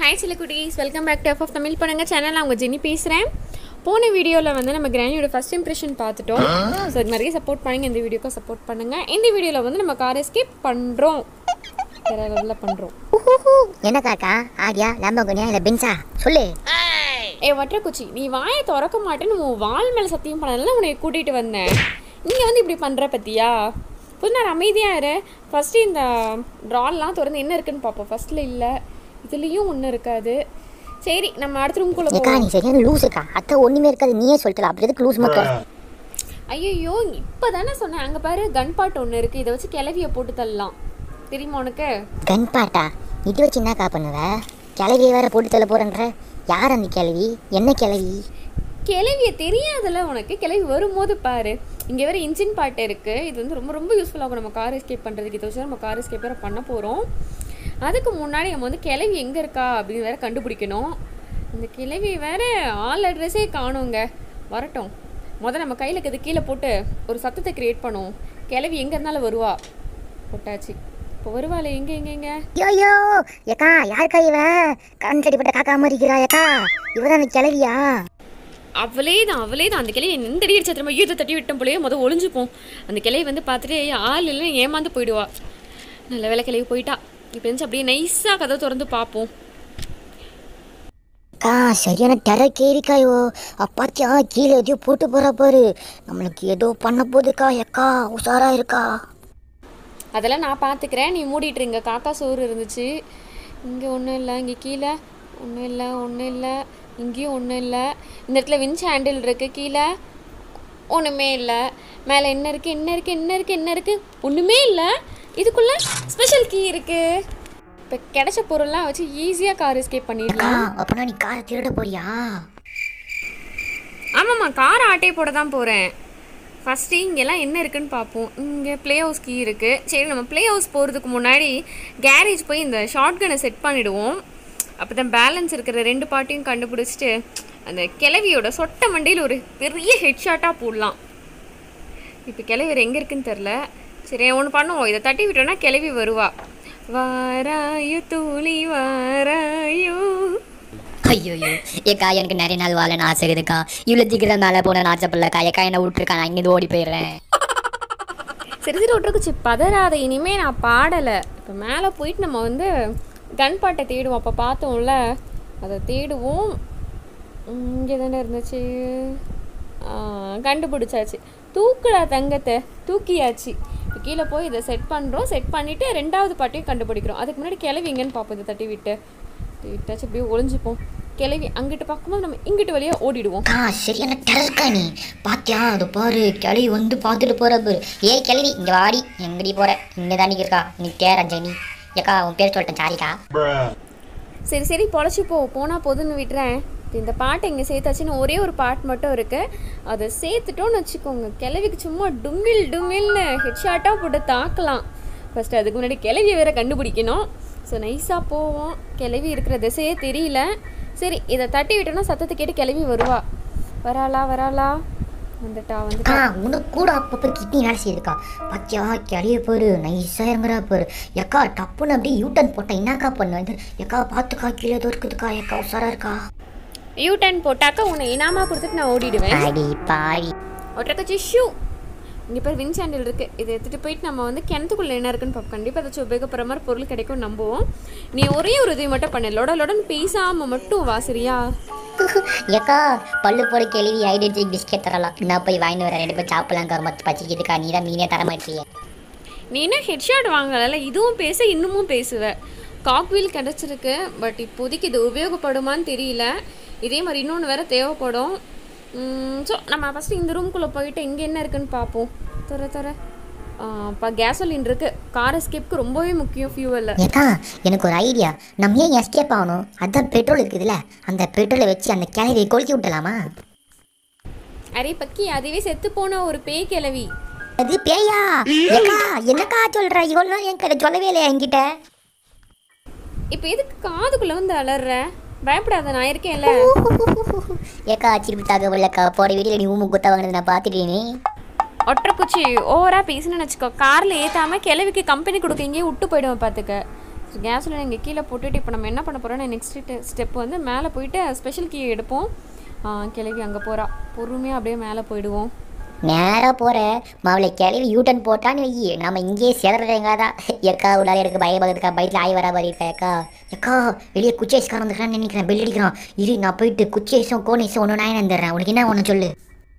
Hi சில குட்டீஸ் welcome back to F of Tamil பண்ணுங்க சேனல் அவங்க ஜெனி பேசுகிறேன் போன வீடியோவில் வந்து நம்ம கிரானியோட ஃபர்ஸ்ட் இம்ப்ரெஷன் பார்த்துட்டோம் ஸோ இது நிறைய சப்போர்ட் பண்ணுங்க இந்த வீடியோக்கு சப்போர்ட் பண்ணுங்க இந்த வீடியோவில் வந்து நம்ம கார் எஸ்கேப் பண்ணுறோம் வேற லெவலில் பண்ணுறோம் என்ன காக்கா ஆடியா லேம்பகோனியா இல்லை பென்ஸா சொல்லு ஏ வட்டக்குச்சி நீ வாயை திறக்க மாட்டேன்னு உன் வால் மேலே சத்தியம் பண்ணதுனால உன்னை கூட்டிகிட்டு வந்தேன் நீங்கள் வந்து இப்படி பண்ணுற பத்தியா கொஞ்ச நேரம் அமைதியாக இரு ஃபஸ்ட்டு இந்த ட்ரால்லாம் திறந்து என்ன இருக்குன்னு பார்ப்போம் ஃபஸ்ட்டில் இல்லை இதுலேயும் ஒன்றும் இருக்காது சரி நம்ம அடுத்த ரூம்குள்ளே ஏக்கா போவோம் நீ சரியான லூஸுக்கா அத்தை ஒண்ணுமே இருக்காது நீயே சொல்லிட்டல அப்படி எதுக்கு லூஸ் மட்டும் ஐயோ இப்போ தானே சொன்னேன் அங்கே பாரு கன் பாட் ஒன்று இருக்குது இதை வச்சு கிளவியை போட்டு தள்ளலாம் தெரியுமா உனக்கு கன் பாட்டா இது வச்சு என்னக்கா பண்ணுவ கிளவியை வேற போட்டு தள்ள போறேன்ற யார் அந்த கிளவி என்ன கிளவி கிளவிய தெரியாதுல்ல உனக்கு கிளவி வரும்போது பாரு இங்கே வேற இன்ஜின் பாட்டு இருக்குது இது வந்து ரொம்ப ரொம்ப யூஸ்ஃபுல்லாகும் நம்ம கார் எஸ்கேப் பண்ணுறதுக்கு இதை வச்சு நம்ம கார் எஸ்கேப் வேறு பண்ண போகிறோம் அதுக்கு முன்னாடி நம்ம வந்து கிளவி எங்கே இருக்கா அப்படின்னு வேற கண்டுபிடிக்கணும் இந்த கிளவி வேற ஆள் அட்ரஸே காணுங்க வரட்டும் முதல்ல நம்ம கையில் இருக்கிறது கீழே போட்டு ஒரு சத்தத்தை கிரியேட் பண்ணுவோம் கிளவி எங்கே இருந்தாலும் வருவா போட்டாச்சு இப்போ வருவாள் எங்கே எங்கே எங்கே யோயோ ஏக்கா யாருக்கா இவ கண் சடிப்பட்ட காக்கா மாதிரி இருக்கிறா ஏக்கா இவதான் அந்த கிளவியா அவளே தான் அவளே தான் அந்த கிளை எந்த அடி அடிச்சா திரும்ப ஈரத்தை தட்டி விட்டோம் போலயே முத ஒளிஞ்சுப்போம் அந்த கிளையை வந்து பார்த்துட்டு ஆள் இல்லை ஏமாந்து போயிடுவா நல்ல வேலை கிளவி போயிட்டா இப்போ இருந்துச்சு அப்படியே நைஸாக கதை திறந்து பார்ப்போம் அக்கா சரியான டெர கேரிக்காயோ அப்பாத்தியா கீழே எதையோ போட்டு போறா பாரு நம்மளுக்கு ஏதோ பண்ண போகுதுக்கா ஏக்கா உஷாரா இருக்கா அதெல்லாம் நான் பார்த்துக்கிறேன் நீ மூடிட்டு இருங்க காக்கா சோறு இருந்துச்சு இங்கே ஒன்றும் இல்லை இங்கே கீழே ஒன்றும் இல்லை ஒன்றும் இல்லை இங்கேயும் ஒன்றும் இல்லை இந்த இடத்துல விஞ்ச் ஹேண்டில் இருக்குது கீழே ஒன்றுமே இல்லை மேலே என்ன இருக்குது என்ன இருக்குது என்ன இருக்குது என்ன இருக்குது ஒன்றுமே இல்லை இதுக்குள்ளே ஸ்பெஷல் கீ இருக்குது இப்போ கிடைச்ச பொருள்லாம் வச்சு ஈஸியாக கார் எஸ்கேப் அக்கா பண்ணிடலாம் அப்பனா நீ காரை திருட போறியா ஆமாம்மா கார் ஆட்டை போட தான் போகிறேன் ஃபஸ்ட்டு இங்கெல்லாம் என்ன இருக்குன்னு பார்ப்போம் இங்கே ப்ளே ஹவுஸ் கீ இருக்குது சரி நம்ம ப்ளே ஹவுஸ் போகிறதுக்கு முன்னாடி கேரேஜ் போய் இந்த ஷார்ட் கனை செட் பண்ணிவிடுவோம் அப்போ தான் பேலன்ஸ் இருக்கிற ரெண்டு பார்ட்டையும் கண்டுபிடிச்சிட்டு அந்த கிளவியோட சொட்ட மண்டையில் ஒரு பெரிய ஹெட் ஷாட்டாக போடலாம் இப்போ கிளவி எங்கே இருக்குன்னு தெரில சரி ஒன்று பண்ணுவோம் இதை தட்டி விட்டோன்னா கிளவி வருவா வாராயு தூளி வாராயோ ஐயோ ஏக்கா எனக்கு நிறைய நாள் வாழன்னு ஆசை இருக்குக்கா இவ்வளோ சீக்கிரம் மேலே போன ஆசைப்படலக்கா ஏக்கா என்ன விட்டுருக்கா நான் இங்கேருந்து ஓடி போயிடுறேன் சரி சரி விட்டுருக்குச்சு பதறாத இனிமே நான் பாடலை இப்போ மேலே போயிட்டு நம்ம வந்து கன் பாட்டை தேடுவோம் அப்போ பார்த்தோம்ல அதை தேடுவோம் இங்கே தானே இருந்துச்சு ஆ, கண்டுபிடிச்சாச்சு தூக்குடா தங்கத்தை தூக்கியாச்சு இப்போ கீழே போய் இதை செட் பண்ணுறோம் செட் பண்ணிவிட்டு ரெண்டாவது பாட்டையும் கண்டுபிடிக்கிறோம் அதுக்கு முன்னாடி கிளவி எங்கன்னு பார்ப்போம் இதை தட்டி விட்டு தட்டி விட்டாச்சு அப்படியே ஒளிஞ்சுப்போம் கிளவி அங்கிட்டு பார்க்கும்போது நம்ம இங்கிட்டு வழியாக ஓடிடுவோம் அக்கா சரியான டெரர்க்கா நீ பாத்தியா அது பாரு கிளவி வந்து பார்த்துட்டு போற பாரு ஏ கிளவி இங்க வாடி எங்கடி போற இங்க தாண்டி இருக்கா நீ தேர ஜெனி ஏக்கா உன் பேர் சொல்லிட்டேன் சாரிக்கா சரி சரி பொழைச்சி போ போனால் போதுன்னு விட்டுறேன் இப்ப இந்த பாட்டை இங்கே சேர்த்தாச்சுன்னு ஒரே ஒரு பாட் மட்டும் இருக்குது அதை சேர்த்துட்டோன்னு வச்சுக்கோங்க கிளவிக்கு சும்மா டும்மில் டும்மில்னு ஹெட்ஷாட்டாக போட்டு தாக்கலாம் ஃபஸ்ட்டு அதுக்கு முன்னாடி கிளவியை வேற கண்டுபிடிக்கணும் ஸோ நைஸாக போவோம் கிளவி இருக்கிற திசையே தெரியல சரி இதை தட்டி விட்டோன்னா சத்தத்தை கேட்டு கிளவி வருவா வராளா வராளா வந்துட்டா வந்துட்டா அக்கா உனக்கு கூட அப்பப்போ கிட்னி வேலை செய்யுதுக்கா பாத்தியா கிளிய பாரு நைஸாக இறங்குறா பாரு ஏக்கா டப்புன்னு அப்படியே யூட்டன் போட்டா என்னக்கா பண்ணுவேன் ஏக்கா பார்த்துக்கா கீழே ஏதோ இருக்குதுக்கா ஏக்கா உஷாரா இருக்கா யூ டர்ன் போட்டாக்கா உன்னை இனாமா கொடுத்துட்டு நான் ஓடிடுவேன் அடி பாடி ஒட்டக்கச்சி ஷூ இங்கே பேர் வின் சாண்டில் இருக்குது இதை எடுத்துகிட்டு போயிட்டு நம்ம வந்து கிணத்துக்குள்ளே என்ன இருக்குன்னு பார்ப்போம் கண்டிப்பாக ஏதாச்சும் உபயோகப்படுற மாதிரி பொருள் கிடைக்கும் நம்புவோம் நீ ஒரே ஒரு இது மட்டும் பண்ணு லொட லொடன்னு பேசாமல் மட்டும் வா சரியா ஏக்கா பல்லு போட கிளவி ஐடென்டி பிஸ்கெட் தரலாம் நான் போய் வாங்கிட்டு வரேன் ரெண்டு பேர் சாப்பிடலாம் கருமத்து பச்சிக்கிதுக்கா நீ தான் மீனே தர மாட்டிய நீ என்ன ஹெட்ஷாட் வாங்கல இதுவும் பேச இன்னமும் பேசுவ காக்வீல் கிடச்சிருக்கு பட் இப்போதைக்கு இது உபயோகப்படுமான்னு தெரியல இதே மாதிரி இன்னொன்று வேற தேவைப்படும் ஸோ நம்ம ஃபஸ்ட்டு இந்த ரூம்குள்ளே போயிட்டு இங்கே என்ன இருக்குன்னு பார்ப்போம் தர தர இப்போ கேசோலின் இருக்குது கார் எஸ்கேப்க்கு ரொம்பவே முக்கியம் ஃபியூவலில் ஏக்கா எனக்கு ஒரு ஐடியா நம்ம ஏன் எஸ்கேப் ஆகணும் அதான் பெட்ரோல் இருக்குதுல்ல அந்த பெட்ரோலை வச்சு அந்த கிளவியை கொளுத்தி விட்டலாமா அரே பக்கி அதுவே செத்து போன ஒரு பேய் கிளவி அது பேயா ஏக்கா என்னக்கா சொல்ற இவ்வளோ நாள் என் கிட்ட சொல்லவே இல்லையா என்கிட்ட இப்போ எதுக்கு காதுக்குள்ளே வந்து அலற பயப்படாத நான் இருக்கேன்ல ஏக்கா சிரிப்பு தகவல்லக்கா போற வீடியோல நீ ஊமு குத்த வாங்கினது நான் பார்த்துட்டேனே ஒற்றைக்குச்சி ஓவராக பேசணும்னு வச்சுக்கோ காரில் ஏற்றாமல் கிளவிக்கு கம்பெனி கொடுக்க இங்கேயே விட்டு போயிடுவேன் பார்த்துக்க கேஸில் இங்கே கீழே போட்டுட்டு இப்போ நம்ம என்ன பண்ண போகிறோம்னா நெக்ஸ்ட் ஸ்டெப் வந்து மேலே போயிட்டு ஸ்பெஷல் கீ எடுப்போம் ஆ, கிளவி அங்கே போகிறா பொறுமையாக அப்படியே மேலே போயிடுவோம் நேராக போகிற மாவுளை கிளவி யூட்டன் போட்டான்னு வை நம்ம இங்கேயே சிதறேங்காதா எக்கா உள்ளார எனக்கு பயப்படுறதுக்கா பயத்தில் ஆய் வரா மாதிரி இருக்கா எக்கா எக்கா வெளியே குச்சி ஐஸ்காரன் வந்துக்கிறான்னு நினைக்கிறேன் பெல் அடிக்கிறான் இரு நான் போயிட்டு குச்சி ஐஸும் கோன் ஐஸும் ஒன்று நான் வந்துடுறேன் உனக்கு என்ன ஒன்று சொல்லு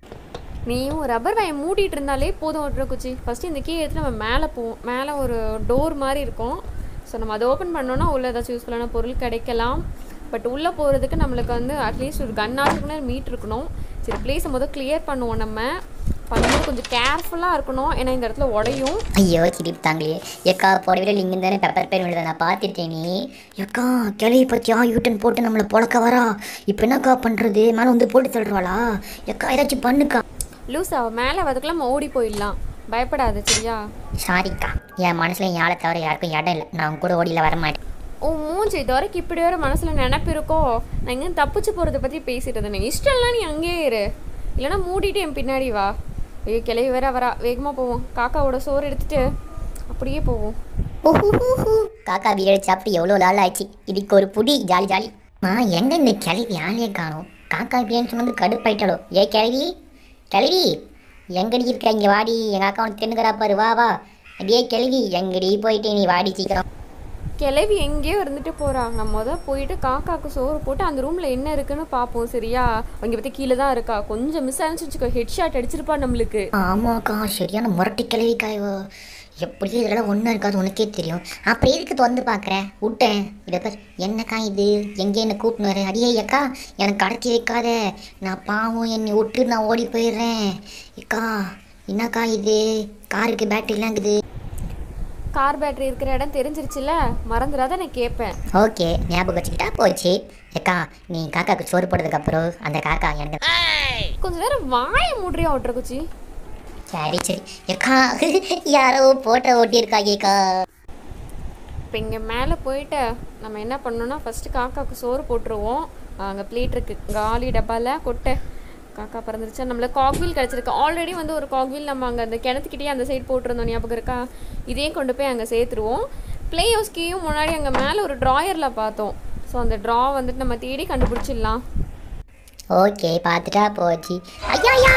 நீயும் ரப்பர் வாயை மூடிட்டு இருந்தாலே போதும் ஒட்டுற குச்சி ஃபஸ்ட்டு இந்த கீ எடுத்து நம்ம மேலே போவோம் மேலே ஒரு டோர் மாதிரி இருக்கும் ஸோ நம்ம அதை ஓப்பன் பண்ணோன்னா உள்ள ஏதாச்சும் யூஸ்ஃபுல்லான பொருள் கிடைக்கலாம் பட் உள்ளே போகிறதுக்கு நம்மளுக்கு வந்து அட்லீஸ்ட் ஒரு கன்னாக மீட் இருக்கணும் சரி பிளேஸை முதல் கிளியர் பண்ணுவோம் நம்ம பண்ணும்போது கொஞ்சம் கேர்ஃபுல்லாக இருக்கணும் ஏன்னா இந்த இடத்துல உடையும் ஐயோ சிரிப்பு தாங்களே எக்கா போட விட இங்கே தானே பெப்பர் பேர் விழுத நான் பார்த்துட்டேன் நீ எக்கா கிளவி பத்தியா யூட்டன் போட்டு நம்மளை பொழக்க வரா இப்போ என்னக்கா பண்ணுறது மேலே வந்து போட்டு தள்ளுறாளா எக்கா ஏதாச்சும் பண்ணுக்கா லூஸா மேலே வரதுக்குலாம் நம்ம ஓடி போயிடலாம் பயப்படாத சரியா சாரிக்கா என் மனசில் என் ஆளை தவிர யாருக்கும் இடம் இல்லை நான் உன் கூட ஓடியில் வர மாட்டேன் உன் மூஞ்சி இது வரைக்கும் இப்படி வர மனசில் நினப்பு இருக்கோ நான் இங்கே தப்பிச்சு போகிறத பற்றி பேசிட்டு இருந்தேன் இஷ்டம்லாம் நீ அங்கேயே இரு இல்லைன்னா மூடிட்டு என் பின்னாடி வா ஐயோ கிளவி வேற வரா வேகமாக போவோம் காக்காவோட சோறு எடுத்துட்டு அப்படியே போவோம் ஊஹூஹூஹூ. காக்கா பிரியாணி சாப்பிட்டு எவ்வளோ நாள் ஆச்சு இதுக்கு ஒரு புடி ஜாலி ஜாலி மா எங்க இந்த கிளவி ஆளையே காணும் காக்கா பிரியாணி சொன்னது கடுப்பாயிட்டாலோ ஏ கிளவி கிளவி எங்கடி இருக்க இங்கே வாடி எங்கள் அக்கா உனக்கு தின்னுக்கிறா பாரு வா வா அடியே கிளவி எங்கடி போயிட்டு நீ வாடி சீக்கிரம் கிளவி எங்கேயோ இருந்துட்டு போறா நம்ம முத போயிட்டு காக்காக்கு சோறு போட்டு அந்த ரூம்ல என்ன இருக்குன்னு பார்ப்போம் சரியா அவங்க பற்றி கீழே தான் இருக்கா கொஞ்சம் மிஸ் ஆனிச்சு வச்சுக்கோ ஹெட் ஷாட் அடிச்சிருப்பா நம்மளுக்கு ஆமாக்கா சரியான முரட்டு கிளவிக்கா இவ எப்படி இதெல்லாம் ஒன்றும் இருக்காது உனக்கே தெரியும் அப்புறம் எதுக்கு திறந்து பார்க்குறேன் விட்டேன் இதை பார் என்னக்கா இது எங்கே என்ன கூப்பிட்டு வர அடியே அக்கா எனக்கு கடத்தி வைக்காத நான் பாவம் என்னை விட்டு நான் ஓடி போயிடுறேன் அக்கா என்னக்கா இது காருக்கு பேட்டரிலாம் இருக்குது கார் பேட்டரி இருக்கிற இடம் தெரிஞ்சிருச்சுல மறந்துடாத நான் கேட்பேன் ஓகே ஞாபகம் வச்சுக்கிட்டா போச்சு அக்கா நீ காக்காக்கு சோறு போட்டதுக்கப்புறம் அந்த காக்கா எனக்கு கொஞ்ச நேரம் வாயை மூடுறியா ஓட்டுற குச்சி சரி சரி அக்கா யாரோ போட்ட ஓட்டியிருக்காங்கக்கா இப்போ இங்கே மேலே போயிட்டு நம்ம என்ன பண்ணோம்னா ஃபஸ்ட்டு காக்காவுக்கு சோறு போட்டுருவோம் அங்கே பிளேட் இருக்குது காலி டப்பாவில் கொட்டை காக்கா பறந்துருச்சா நம்மளுக்கு காக்வீல் கிடச்சிருக்கு ஆல்ரெடி வந்து ஒரு காக்வீல் நம்ம அங்கே அந்த கிணத்துக்கிட்டே அந்த சைடு போட்டிருந்தோம் ஞாபகம் இருக்கா இதையும் கொண்டு போய் அங்கே சேர்த்துருவோம் ப்ளே ஹவுஸ்கியும் முன்னாடி அங்கே மேலே ஒரு ட்ராயரில் பார்த்தோம் ஸோ அந்த ட்ரா வந்துட்டு நம்ம தேடி கண்டுபிடிச்சிடலாம் ஓகே பார்த்துட்டா போச்சு ஐயா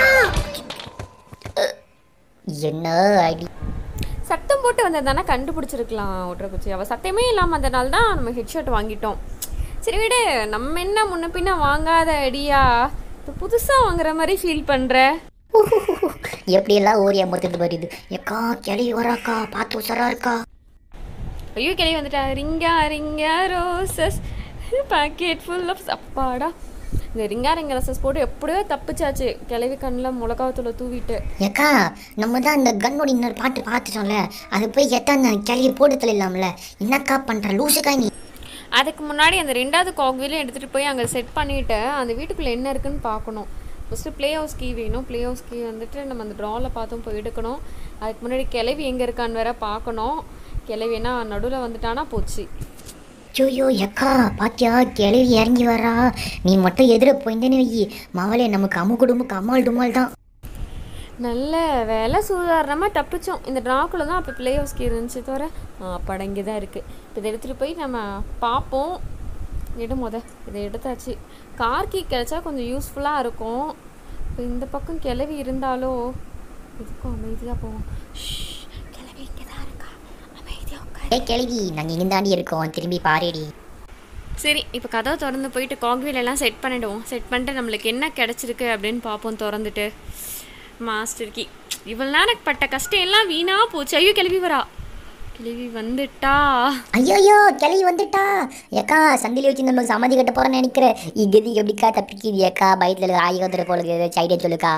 என்ன அடி சத்தம் போட்டு வந்ததானே கண்டுபிடிச்சிருக்கலாம் ஓட்டுற குச்சி அவள் சத்தமே இல்லாமல் அதனால தான் நம்ம ஹெட்ஷாட் வாங்கிட்டோம் சரி விடு நம்ம என்ன முன்ன பின்ன வாங்காத அடியா இப்போ புதுசாக வாங்குற மாதிரி ஃபீல் பண்ணுற எப்படியெல்லாம் ஓரியா முறுத்துட்டு வருது எக்கா கிளவி வராக்கா பார்த்து உசரா இருக்கா ஐயோ கிளவி வந்துட்டா ரிங்கா ரிங்கா ரோசஸ் பாக்கெட் ஃபுல் ஆஃப் அப்பாடா இந்த ரிங்கா ரிங்கா ரோசஸ் போட்டு எப்படியோ தப்பிச்சாச்சு கிளவி கண்ணில் மிளகாத்தூளை தூவிட்டு எக்கா நம்ம தான் அந்த கன்னோட இன்னொரு பாட்டு பார்த்துட்டோம்ல அது போய் எத்தனை கிளவி போட்டு தள்ளிடலாம்ல என்னக்கா பண்ணுற லூசுக்கா நீ அதுக்கு முன்னாடி அந்த ரெண்டாவது காக்வீலையும் எடுத்துகிட்டு போய் அங்கே செட் பண்ணிவிட்டு அந்த வீட்டுக்குள்ளே என்ன இருக்குன்னு பார்க்கணும் ஃபஸ்ட்டு ப்ளே ஹவுஸ் கீ வேணும் ப்ளே ஹவுஸ் கீ வந்துட்டு நம்ம அந்த ட்ராவில் பார்த்தும் போய் எடுக்கணும் அதுக்கு முன்னாடி கிளவி எங்கே இருக்கான்னு வேற பார்க்கணும் கிளவினா நடுவில் வந்துட்டானா போச்சு ஐயோ எக்கா பாத்தியா கிளவி இறங்கி வரா நீ மட்டும் எதிர போயிருந்தேன்னு வை மாவளே நமக்கு அம்மு குடும்பக்கு அம்மாள் டுமால் தான் நல்ல வேலை சுதாரணமாக தப்பிச்சோம் இந்த ட்ராக்குள்ள தான் அப்போ ப்ளே ஹவுஸ் கீ இருந்துச்சு தவிர படம் இங்கே தான் இருக்குது இப்போ இதை எடுத்துகிட்டு போய் நம்ம பார்ப்போம் எடு முத இதை எடுத்தாச்சு கார் கீ கிடச்சா கொஞ்சம் யூஸ்ஃபுல்லாக இருக்கும் இப்போ இந்த பக்கம் கிளவி இருந்தாலோ இதுக்கும் அமைதியாக போவோம் ஷ், கிளவி இங்கே தான் இருக்கா அமைதியாக உட்காரு ஏ கிளவி நாங்கள் இங்கே தாண்டி இருக்கோம் திரும்பி பாருடி சரி இப்போ கதவை திறந்து போயிட்டு காக்வீல் எல்லாம் செட் பண்ணிடுவோம் செட் பண்ணிட்டு நம்மளுக்கு என்ன கிடச்சிருக்கு அப்படின்னு பார்ப்போம் திறந்துட்டு மாஸ்டர் கீ இவ்வளோ நேரம் பட்ட கஷ்டம் எல்லாம் வீணா போச்சு ஐயோ கிளவி வரா கிளவி வந்துட்டா ஐயோயோ கிளவி வந்துட்டா ஏக்கா சந்தில வச்சு நம்ம சமாதி கட்ட போறேன்னு நினைக்கிறேன் இகதி எப்படிக்கா தப்பிக்குது ஏக்கா பயத்துல ஆய் வந்துட போல ஏதாச்சும் ஐடியா சொல்லுக்கா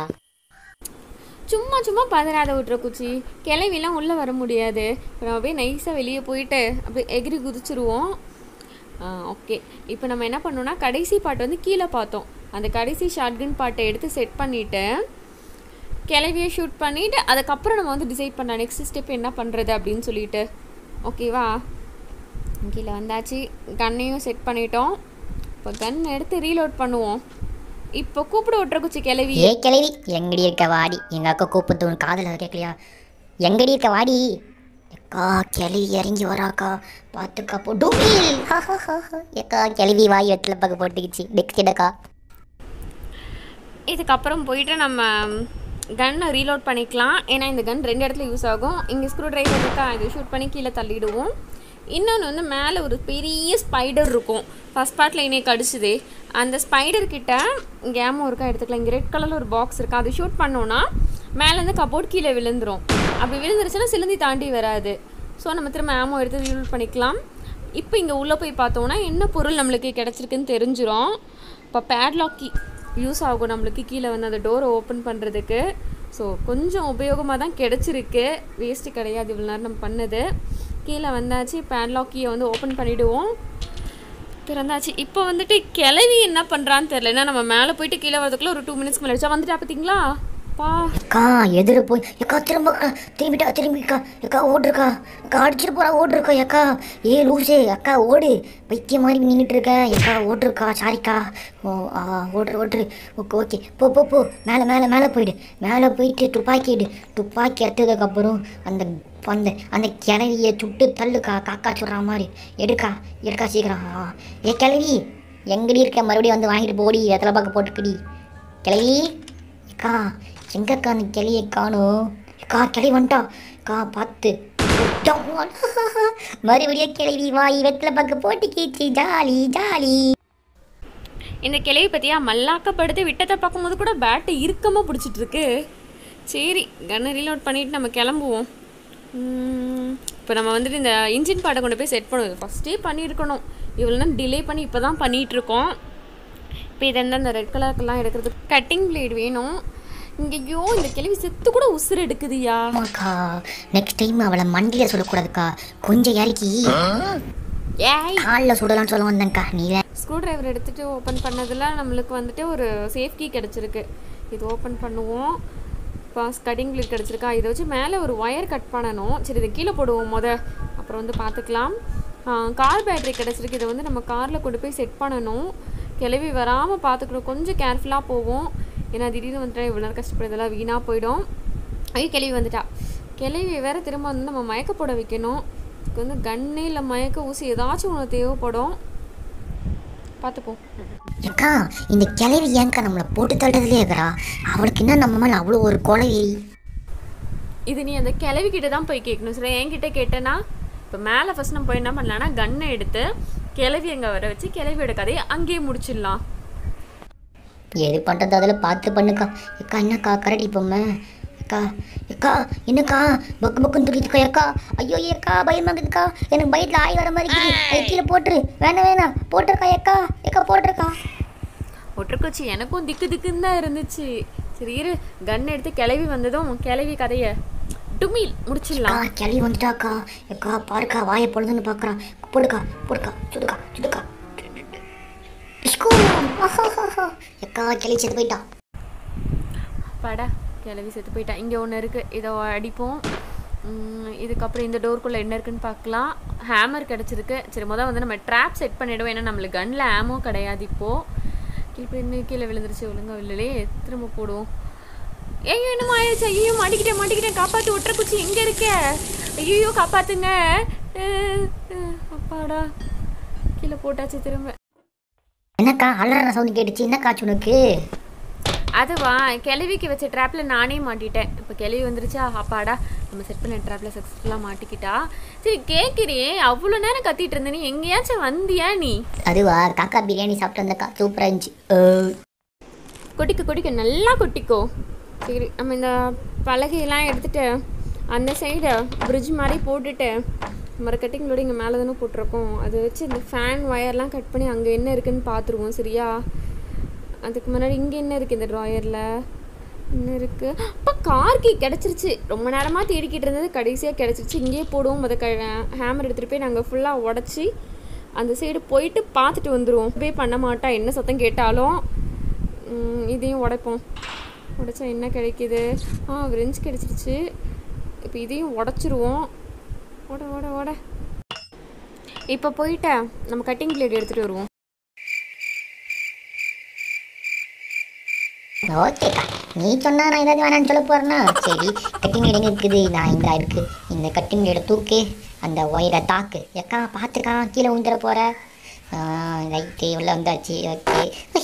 சும்மா சும்மா பதறாத விட்ற குச்சி கிளவிலாம் உள்ளே வர முடியாது இப்போ நம்ம அப்படியே நைஸாக வெளியே போயிட்டு அப்படியே எகிரி குதிச்சிருவோம் ஓகே இப்போ நம்ம என்ன பண்ணோம்னா கடைசி பாட்டு வந்து கீழே பார்த்தோம் அந்த கடைசி ஷாட்கன் பாட்டை எடுத்து செட் பண்ணிவிட்டு கிளவியை ஷூட் பண்ணிவிட்டு அதுக்கப்புறம் நம்ம வந்து டிசைட் பண்ணலாம் நெக்ஸ்ட் ஸ்டெப் என்ன பண்ணுறது அப்படின்னு சொல்லிட்டு ஓகேவா கீழே வந்தாச்சு கன்னையும் செட் பண்ணிட்டோம் இப்போ கன் எடுத்து ரீலோட் பண்ணுவோம் இப்போ கூப்பிட விட்ற குச்சி கிளவி ஏ கிளவி எங்கடி இருக்க வாடி எங்க அக்கா கூப்பிட்டு உன் காதல கேட்கலையா எங்கடி இருக்க வாடி அக்கா கிளவி இறங்கி வராக்கா பார்த்துக்கா போ டூமில் ஏக்கா கிளவி வாய் வெட்டில் பக்கம் போட்டுக்கிச்சு நெக்ஸ்ட் இதுக்கப்புறம் போயிட்டு நம்ம கன்னை ரீலோட் பண்ணிக்கலாம் ஏன்னா இந்த கன் ரெண்டு இடத்துல யூஸ் ஆகும் இங்கே ஸ்க்ரூ டிரைவர் இருக்கா இதை ஷூட் பண்ணி கீழே தள்ளிடுவோம் இன்னொன்று வந்து மேலே ஒரு பெரிய ஸ்பைடர் இருக்கும் ஃபஸ்ட் பார்ட்டில் என்னை கடிச்சுதே அந்த ஸ்பைடர் கிட்ட கேமும் இருக்கா எடுத்துக்கலாம் இங்கே ரெட் கலரில் ஒரு பாக்ஸ் இருக்கா அதை ஷூட் பண்ணோன்னா மேலேருந்து கபோர்ட் கீழே விழுந்துரும் அப்படி விழுந்துருச்சுன்னா சிலந்தி தாண்டி வராது ஸோ நம்ம திரும்ப ஆமோ எடுத்து ரீலோட் பண்ணிக்கலாம் இப்போ இங்கே உள்ளே போய் பார்த்தோன்னா என்ன பொருள் நம்மளுக்கு கிடச்சிருக்குன்னு தெரிஞ்சிரும் இப்போ பேட்லாக்கி யூஸ் ஆகும் நம்மளுக்கு கீழே வந்து அந்த டோரை ஓப்பன் பண்ணுறதுக்கு ஸோ கொஞ்சம் உபயோகமாக தான் கிடச்சிருக்கு வேஸ்ட்டு கிடையாது இவ்வளோ நேரம் நம்ம பண்ணது கீழே வந்தாச்சு பேட்லாக்கியை வந்து ஓப்பன் பண்ணிவிடுவோம் திறந்தாச்சு இப்போ வந்துட்டு கிளவி என்ன பண்ணுறான்னு தெரில ஏன்னா நம்ம மேலே போயிட்டு கீழே வரதுக்குள்ள ஒரு டூ மினிட்ஸ் மேலே வச்சா வந்துட்டா பார்த்தீங்களா பா அக்கா எதிர போய் எக்கா திரும்ப அக்கா, திரும்பிட்டா திரும்பிக்கா எக்கா ஓடுருக்கா அக்கா அடிச்சிட்டு போறா ஓடுருக்கா எக்கா ஏ லூசு அக்கா ஓடு பைத்திய மாதிரி நின்றுட்டு இருக்க எக்கா ஓடுருக்கா சாரிக்கா ஓ ஆ ஓடுறு ஓடுறு ஓகே ஓகே போ போ போ மேலே மேலே மேலே போயிடு மேலே போயிட்டு துப்பாக்கி எடு துப்பாக்கி எடுத்ததுக்கப்புறம் அந்த அந்த அந்த கிளவியை சுட்டு தள்ளுக்கா காக்கா சொல்கிற மாதிரி எடுக்கா எடுக்கா சீக்கிரம் ஆ. ஏ கிளவி எங்கடி இருக்க மறுபடியும் வந்து வாங்கிட்டு போடி எத்தனை பார்க்க போட்டுக்கடி கிளவி அக்கா எங்கக்கா அந்த கிளியை காணும் அக்கா கிளி வந்துட்டா அக்கா பார்த்து மறுபடியும் கிளவி வாய் வெத்தலை பக்க போட்டுக்கிச்சு ஜாலி ஜாலி இந்த கிளையை பற்றியா மல்லாக்கப்படுத்து விட்டத்தை பார்க்கும்போது கூட பேட்டை இறுக்கமாக பிடிச்சிட்டு இருக்கு சரி கன்னை ரீலோட் பண்ணிட்டு நம்ம கிளம்புவோம் இப்போ நம்ம வந்துட்டு இந்த இன்ஜின் பாட்டை கொண்டு போய் செட் பண்ணுவோம் ஃபஸ்ட்டே பண்ணியிருக்கணும் இவ்வளோ நேரம் டிலே பண்ணி இப்போ தான் பண்ணிகிட்ருக்கோம் இப்போ இதை இந்த ரெட் கலருக்கெல்லாம் எடுக்கிறதுக்கு கட்டிங் பிளேட் வேணும் இங்கேயோ இந்த கிளவி செத்து கூட உசுறு எடுக்குதுயா ஆமாக்கா நெக்ஸ்ட் டைம் அவளை மண்டியில் சுடக்கூடாதுக்கா கொஞ்சம் இறக்கி ஏய் காலில் சுடலாம்னு சொல்ல வந்தேன்க்கா நீ வே- ஸ்க்ரூ டிரைவர் எடுத்துகிட்டு ஓப்பன் பண்ணதில் நம்மளுக்கு வந்துட்டு ஒரு சேஃப் கீ கிடச்சிருக்கு இது ஓப்பன் பண்ணுவோம் பாஸ் கட்டிங் பிளேட் கிடச்சிருக்கா இதை வச்சு மேலே ஒரு ஒயர் கட் பண்ணணும் சரி இதை கீழே போடுவோம் முத அப்புறம் வந்து பார்த்துக்கலாம் கார் பேட்டரி கிடச்சிருக்கு இதை வந்து நம்ம காரில் கொண்டு போய் செட் பண்ணணும் கிளவி வராமல் பார்த்துக்கணும் கொஞ்சம் கேர்ஃபுல்லாக போவோம் ஏன்னா திடீர்னு வந்துட்டா இவ்வளோ நேரம் கஷ்டப்படுறதெல்லாம் வீணாக போயிடும் ஐயோ கிளவி வந்துட்டா கிளவி வேற திரும்ப வந்து நம்ம மயக்க போட வைக்கணும் இதுக்கு வந்து கன்னு இல்லை மயக்க ஊசி ஏதாச்சும் ஒன்று தேவைப்படும் பார்த்துப்போம் அக்கா இந்த கிளவி ஏன்க்கா நம்மளை போட்டு தள்ளுறதுலே இருக்கிறா அவளுக்கு என்ன நம்ம மேலே அவ்வளோ ஒரு கொலை இது நீ அந்த கிளவி கிட்ட தான் போய் கேட்கணும் சரி என்கிட்ட கேட்டேன்னா இப்போ மேலே ஃபஸ்ட் நம்ம போய் என்ன பண்ணலாம்னா கன்னை எடுத்து கிளவி அங்கே வர வச்சு கிளவியோட கதையை அங்கேயே முடிச்சிடலாம் எது பண்ணுறது அதில் பார்த்து பண்ணுக்கா அக்கா என்னக்கா கரடி பொம்மை அக்கா அக்கா என்னக்கா பக்கு பக்குன்னு துடிச்சுக்கா அக்கா ஐயோ அக்கா பயமாகுதுக்கா எனக்கு பயத்தில் ஆய் வர மாதிரி இருக்குது அதை கீழே போட்டுரு வேணாம் வேணாம் போட்டிருக்கா அக்கா அக்கா போட்டிருக்கா ஒட்டக்குச்சி எனக்கும் திக்கு திக்குன்னு தான் இருந்துச்சு சரி இரு கன் எடுத்து கிளவி வந்ததும் கிளவி கதையை டுமில் அக்கா முடிச்சிடலாம் கிளவி வந்துட்டாக்கா அக்கா பாருக்கா வாயை பொழுதுன்னு பார்க்குறான் போடுக்கா போடுக்கா சுடுக்கா சுடுக்கா இஸ்கூ. ஆஹாஹாஹா. அக்கா கிளி செத்து போயிட்டா படா கிளவி செத்து போயிட்டா இங்கே ஒன்று இருக்குது இதை அடிப்போம் உம், இதுக்கப்புறம் இந்த டோருக்குள்ளே என்ன இருக்குன்னு பார்க்கலாம் ஹேமர் கிடச்சிருக்கு சரி முதல் வந்து நம்ம ட்ராப் செட் பண்ணிவிடுவோம் ஏன்னா நம்மளுக்கு கன்னில் ஆமோ கிடையாது இப்போது கீழே இன்னும் கீழே விழுந்துருச்சு ஒழுங்கா விழலையே திரும்ப போடுவோம் ஐயோ என்னமோ ஆயிடுச்சு ஐயோ மாட்டிக்கிட்டேன் மாட்டிக்கிட்டேன் காப்பாற்று ஒற்றை குச்சி எங்கே இருக்க ஐயோ காப்பாற்றுங்க அஹ், அஹ், அப்பாடா கீழே போட்டாச்சு திரும்ப என்னக்கா அலற சவுண்ட் கேட்டுச்சு என்ன காச்சு உனக்கு அதுவா கிளவிக்கு வச்ச ட்ராப்பில் நானே மாட்டிட்டேன் இப்போ கிளவி வந்துருச்சா அப்பாடா நம்ம செட் பண்ண ட்ராப்பில் சக்ஸஸ்ஃபுல்லாக மாட்டிக்கிட்டா சரி கேட்குறியே அவ்வளோ நேரம் கத்திட்டு இருந்த நீ எங்கேயாச்சும் வந்தியா நீ அதுவா காக்கா பிரியாணி சாப்பிட்டு வந்தக்கா சூப்பராக இருந்துச்சு அஹ். கொட்டிக்க கொட்டிக்க நல்லா கொட்டிக்கோ சரி நம்ம இந்த பலகையெல்லாம் எடுத்துட்டு அந்த சைடு பிரிட்ஜ் மாதிரி போட்டுட்டு மர கட்டிங்களோட இங்கே மேலே தானே போட்டிருக்கோம் அதை வச்சு இந்த ஃபேன் ஒயர்லாம் கட் பண்ணி அங்கே என்ன இருக்குன்னு பார்த்துருவோம் சரியா அதுக்கு முன்னாடி இங்கே என்ன இருக்குது இந்த ட்ராயரில் என்ன இருக்குது அப்போ கார் கீ கிடச்சிருச்சு ரொம்ப நேரமாக தேடிக்கிட்டு இருந்தது கடைசியாக கிடச்சிருச்சு இங்கேயே போடுவோம் முத க ஹேமர் எடுத்துகிட்டு போய் நாங்கள் ஃபுல்லாக உடச்சி அந்த சைடு போயிட்டு பார்த்துட்டு வந்துடுவோம் பே பண்ண மாட்டா என்ன சத்தம் கேட்டாலும் ம், இதையும் உடைப்போம் உடைச்சா என்ன கிடைக்குது ஆ ரெஞ்ச் கிடைச்சிருச்சு இப்போ இதையும் உடச்சிருவோம் உட உட உட இப்போ போயிட்டு நம்ம கட்டிங் பிளேட் எடுத்துகிட்டு வருவோம் ஓகேக்கா நீ சொன்னா நான் ஏதாவது வேணாம்னு சொல்ல போறேன்னா சரி கட்டிங் எங்க இருக்குது நான் இந்த இருக்கு இந்த கட்டிங் தூக்கு அந்த ஒயரை தாக்கு எக்கா பார்த்துக்கா கீழே விழுந்துட போற ரைட்டு உள்ள வந்தாச்சு ஓகே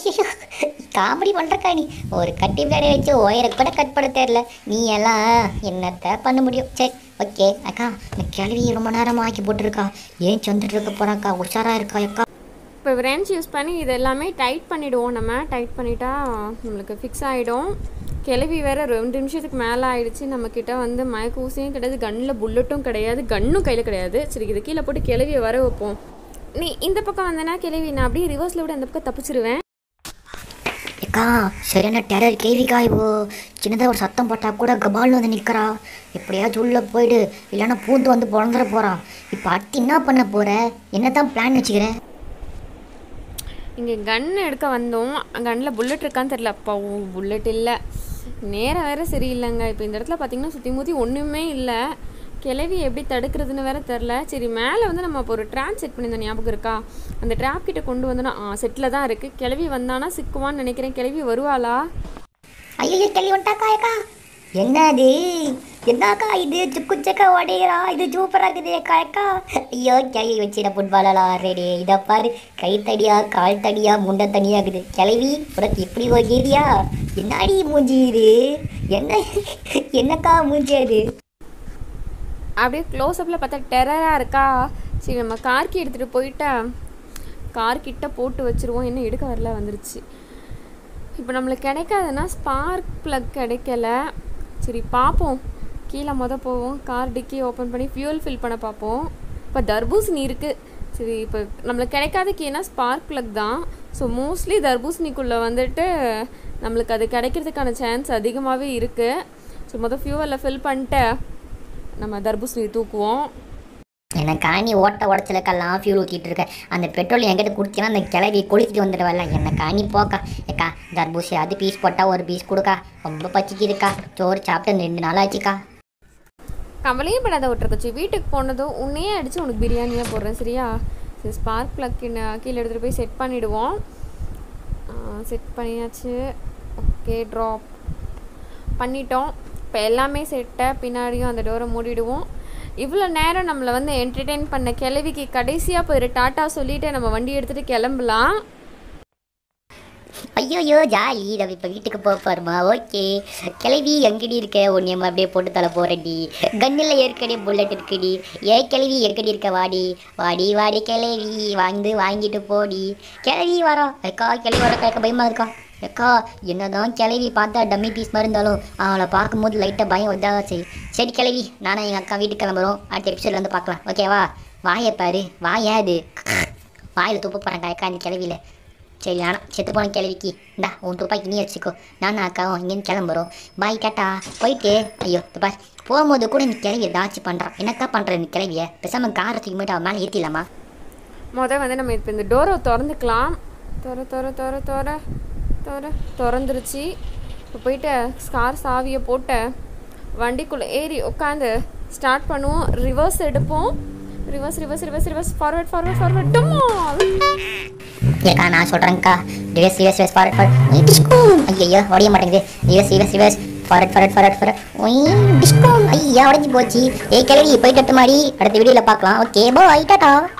காமெடி பண்ணுறக்கா நீ ஒரு கட்டி பிளேடை வச்சு ஒயரை கூட கட் பண்ண தெரியல நீ எல்லாம் என்னத்த பண்ண முடியும் சரி ஓகே அக்கா இந்த கிளவி ரொம்ப நேரமாக ஆக்கி போட்டிருக்கா ஏன் வந்துட்டு இருக்க போறாக்கா உஷாரா இருக்கா அக்கா இப்போ wrench யூஸ் பண்ணி இது எல்லாமே டைட் பண்ணிவிடுவோம் நம்ம டைட் பண்ணிட்டா நம்மளுக்கு ஃபிக்ஸ் ஆகிடும் கிளவி வேற ரெண்டு நிமிஷத்துக்கு மேலே ஆயிடுச்சு நம்மக்கிட்ட வந்து மயக்க ஊசியும் கிடையாது கன்னில் புல்லட்டும் கிடையாது கன்னும் கையில் கிடையாது சரி இது கீழே போட்டு கிளவியை வர வைப்போம் நீ இந்த பக்கம் வந்தேன்னா கிளவி நான் அப்படியே ரிவர்ஸில் விட அந்த பக்கம் தப்பிச்சிருவேன் அக்கா சரியான டெரர் கேள்விக்கா இவோ சின்னதாக ஒரு சத்தம் போட்டா கூட கபால்னு வந்து நிற்கிறா எப்படியாச்சும் உள்ளே போயிடு இல்லைன்னா பூந்து வந்து பிறந்துட போறா இப்போ அடுத்து என்ன பண்ண போற என்ன தான் பிளான் வச்சுக்கிற இங்கே கன் எடுக்க வந்தோம் கன்னில் புல்லட் இருக்கான்னு தெரில அப்பா புல்லட் இல்லை நேரம் வேற சரியில்லைங்க இப்போ இந்த இடத்துல பார்த்தீங்கன்னா சுற்றி முற்றி ஒன்றுமே இல்லை கிளவி எப்படி தடுக்கிறதுன்னு வேற தெரில சரி மேலே வந்து நம்ம இப்போ ஒரு ட்ராப் செட் பண்ணியிருந்தோம் ஞாபகம் இருக்கா அந்த ட்ராப் கிட்ட கொண்டு வந்தோன்னா ஆ செட்டில் தான் இருக்குது கிளவி வந்தானா சிக்குவான்னு நினைக்கிறேன் கிளவி வருவாளா ஐயோ கேள்வி வந்துட்டாக்கா அக்கா என்னது என்னக்கா இது சுக்கு சக்கா உடையிறா இது சூப்பராக இருக்குது அக்கா அக்கா ஐயோ கேள்வி வச்சிட ஃபுட்பாலா ரெடி இதை பாரு கை தடியா கால் தடியா முண்டை தனியா இருக்குது கிளவி உனக்கு இப்படி ஒரு ஏரியா என்னடி மூஞ்சி இது என்ன என்னக்கா மூஞ்சி அது அப்படியே க்ளோஸ்அப்பில் பார்த்தா டெரராக இருக்கா சரி நம்ம கார்க்கு எடுத்துகிட்டு போயிட்டா கார் கிட்ட போட்டு வச்சுருவோம் என்ன எடுக்க வரல வந்துருச்சு இப்போ நம்மளுக்கு கிடைக்காதுன்னா ஸ்பார்க் ப்ளக் கிடைக்கல சரி பார்ப்போம் கீழே மொத போவோம் கார் டிக்கி ஓப்பன் பண்ணி ஃபியூல் ஃபில் பண்ண பார்ப்போம் இப்போ தர்பூசணி இருக்குது சரி இப்போ நம்மளுக்கு கிடைக்காத கீனா ஸ்பார்க் ப்ளக் தான் ஸோ மோஸ்ட்லி தர்பூசணிக்குள்ளே வந்துட்டு நம்மளுக்கு அது கிடைக்கிறதுக்கான சான்ஸ் அதிகமாகவே இருக்குது ஸோ மொதல் ஃபியூவலில் ஃபில் பண்ணிட்டு நம்ம தர்பூசணி தூக்குவோம் எனக்கா நீ ஓட்ட உடச்சலுக்கெல்லாம் ஃபியூல் ஊற்றிட்டு இருக்க அந்த பெட்ரோல் என்கிட்ட குடிச்சினா அந்த கிளவி கொளுத்திட்டு வந்துடுவல்ல என்னக்கா நீ போக்கா ஏக்கா தர்பூசி அது பீஸ் போட்டால் ஒரு பீஸ் கொடுக்கா ரொம்ப பச்சிக்குதுக்கா சோறு சாப்பிட்டு ரெண்டு நாள் ஆச்சுக்கா கவலையும் படாத விட்டுருக்கச்சு வீட்டுக்கு போனதும் உன்னையே அடித்து உனக்கு பிரியாணியாக போடுறேன் சரியா சரி ஸ்பார்க் ப்ளக் கீழே எடுத்துகிட்டு போய் செட் பண்ணிவிடுவோம் செட் பண்ணியாச்சு ஓகே ட்ராப் பண்ணிட்டோம் இப்போ எல்லாமே செட்டை பின்னாடியும் அந்த டோரை மூடிடுவோம் இவ்வளோ நேரம் நம்மளை வந்து என்டர்டெயின் பண்ண கிளவிக்கு கடைசியாக போய் ஒரு டாட்டா சொல்லிட்டு நம்ம வண்டி எடுத்துகிட்டு கிளம்பலாம் ஐயோயோ ஜாலி நம்ம இப்போ வீட்டுக்கு போக போகிறோமா ஓகே கிளவி எங்கடி இருக்க உன்னையம்மா அப்படியே போட்டு தலை போகிறடி கண்ணில் ஏற்கனவே புல்லட் இருக்குடி ஏ கிளவி எங்கடி இருக்க வாடி வாடி வாடி கிளவி வந்து வாங்கிட்டு போடி கிளவி வரோம் அக்கா கிளவி வர கேட்க பயமாக இருக்கா அக்கா என்னதான் கிளவி பார்த்தா டம்மி பீஸ் மாதிரி இருந்தாலும் அவளை பார்க்கும்போது லைட்டாக பயம் வந்தால் சரி சரி கிளவி நானும் எங்கள் அக்கா வீட்டுக்கு கிளம்புறோம் அடுத்த எபிசோட்ல வந்து பார்க்கலாம் ஓகேவா வாயை பாரு வாயா அது வாயில் துப்ப போகிறேன் அக்கா இந்த கிளவியில் சரி வேணாம் செத்து போன கிளவிக்கு இந்தா உன் துப்பாக்கி நீ வச்சுக்கோ நானும் அக்காவும் இங்கேருந்து கிளம்புறோம் பாய் டாட்டா போயிட்டு ஐயோ இது பார் போகும்போது கூட இந்த கிளவி ஏதாச்சும் பண்ணுறான் என்னக்கா பண்ணுற இந்த கிளவியை பேசாமல் காரை தூக்கி போயிட்டு அவன் மேலே ஏற்றிடலாமா மொதல் வந்து நம்ம இப்போ இந்த டோரை திறந்துக்கலாம் திற திற திற திற திற திறந்துருச்சு இப்போ போயிட்டு ஸ்கார் சாவியை போட்டு வண்டிக்குள்ளே ஏறி உட்காந்து ஸ்டார்ட் பண்ணுவோம் ரிவர்ஸ் எடுப்போம் reverse reverse reverse reverse forward forward forward டமால் ஏக்கா நான் சொல்கிறேன்க்கா reverse reverse reverse forward forward ஐயோ உடைய மாட்டேங்குது reverse reverse reverse forward forward forward forward ஒய் டிஸ்கோ ஐயா உடஞ்சி போச்சு ஏய் கிளவி போயிட்டு மாடி அடுத்த வீடியோவில் பார்க்கலாம் ஓகே பாய் டாட்டா